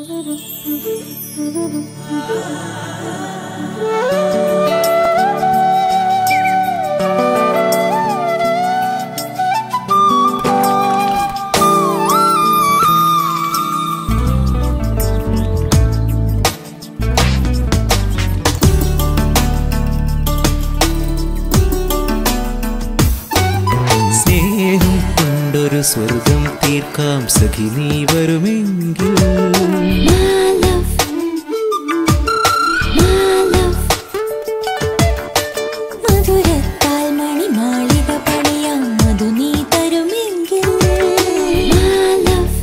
സ്നേഹം കൊണ്ടൊരു സ്വർഗം തീർക്കാം സഖി നീ വരുമെങ്കിൽ My love, my love. മധുരത്താൽ മണിമാളിക പണിയാം മധു നീ തരുമെങ്കിൽ My love,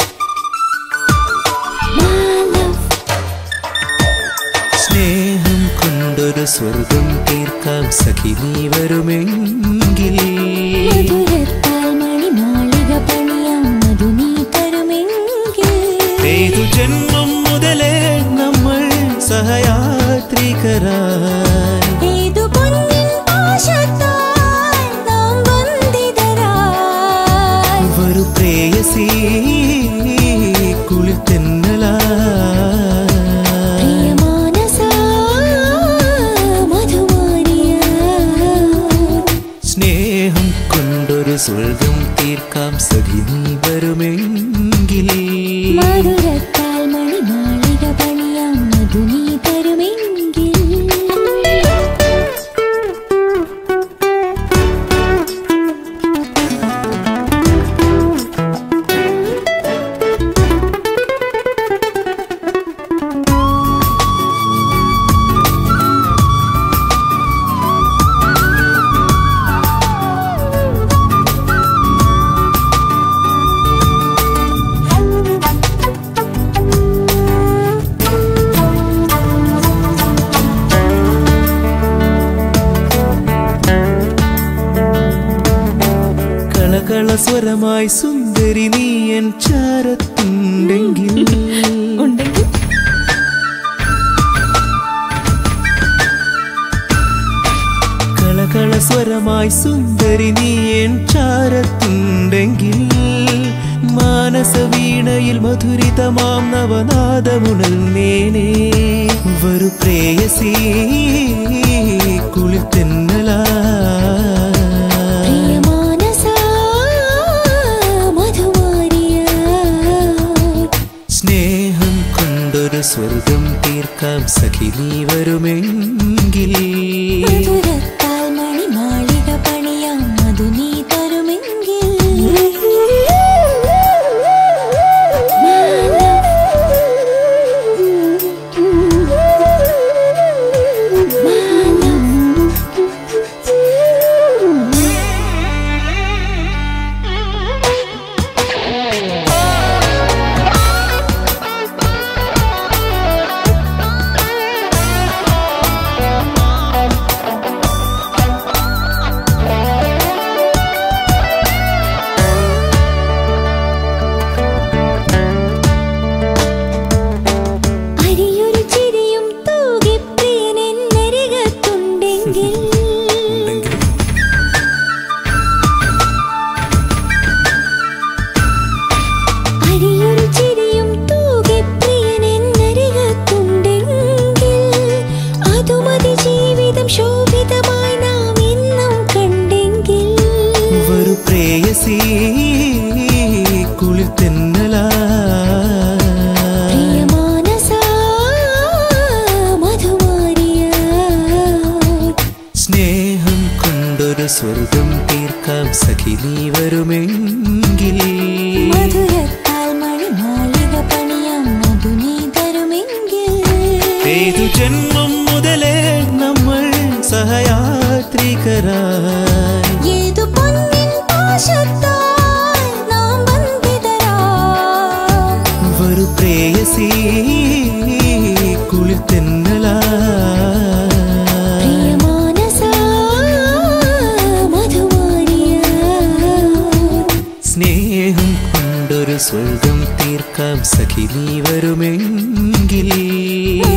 my love. സ്നേഹം കൊണ്ടൊരു സ്വർഗം തീർക്കാം സഖി നീ വരുമെങ്കിൽ മധുരത്താൽ മണിമാളിക പണിയാം മധു നീ തരുമെങ്കിൽ ഏതു ജന്മം മുതലേ നമ്മൾ സഹയാത്രികരായി ഏതു പൊന്നിൻ പാശത്താൽ നാം ബന്ധിതരായി വരു പ്രേയസി കുളിർ തെന്നലായി പ്രിയമാനസാ മധുമാരിയ സ്നേഹം കൊണ്ടൊരു സ്വർഗം തീർക്കാം സഖി നീ വരുമെങ്കിൽ മധുരത്താൽ മണിമാളിക പണിയാം മധു നീ തരുമെങ്കിൽ കളകള സ്വരമായി സുന്ദരി നീ എൻ ചാരത്തുണ്ടെങ്കിൽ ഉണ്ടെങ്കിൽ കളകള സ്വരമായി സുന്ദരി നീ എൻ ചാരത്തുണ്ടെങ്കിൽ മാനസ വീണയിൽ മധുരിതമാം നവനാദമുണൽ നേനേ വരു പ്രേയസി കുളിർ തെന്നലായി പ്രിയമാനസാ മധുമാരിയ സ്നേഹം കൊണ്ടൊരു സ്വർഗം തീർക്കാം സഖി നീ വരുമെങ്കിൽ മധുരത്താൽ മണിമാളിക പണിയാം മധു നീ തരുമെങ്കിൽ അരിയൊരു ചിരിയും തൂകി പ്രിയനെന്നരികത്തുണ്ടെങ്കിൽ അരിയൊരു ചിരിയും തൂകി പ്രിയനെന്നരികത്തുണ്ടെങ്കിൽ അതുമതി ജീവിതം ശോഭിതമായി നാം എന്നും കണ്ടെങ്കിൽ വരു പ്രേയസി കുളിർ തെന്നലായി പ്രിയമാനസാ മധുമാരിയ സ്നേഹം കൊണ്ടൊരു സ്വർഗം തീർക്കാം സഖി നീ വരുമെങ്കിൽ മധുരത്താൽ മണിമാളിക പണിയാം മധു നീ തരുമെങ്കിൽ ഏതു ജന്മം മുതലേ നമ്മൾ സഹയാത്രികരായി ഏതു പൊന്നിൻ പാശത്താൽ നാം ബന്ധിതരായി വരു പ്രേയസി കുളിർ തെന്നലായി പ്രിയമാനസാ മധുമാരിയ സ്നേഹം കൊണ്ടൊരു സ്വർഗം തീർക്കാം സഖി നീ വരുമെങ്കിൽ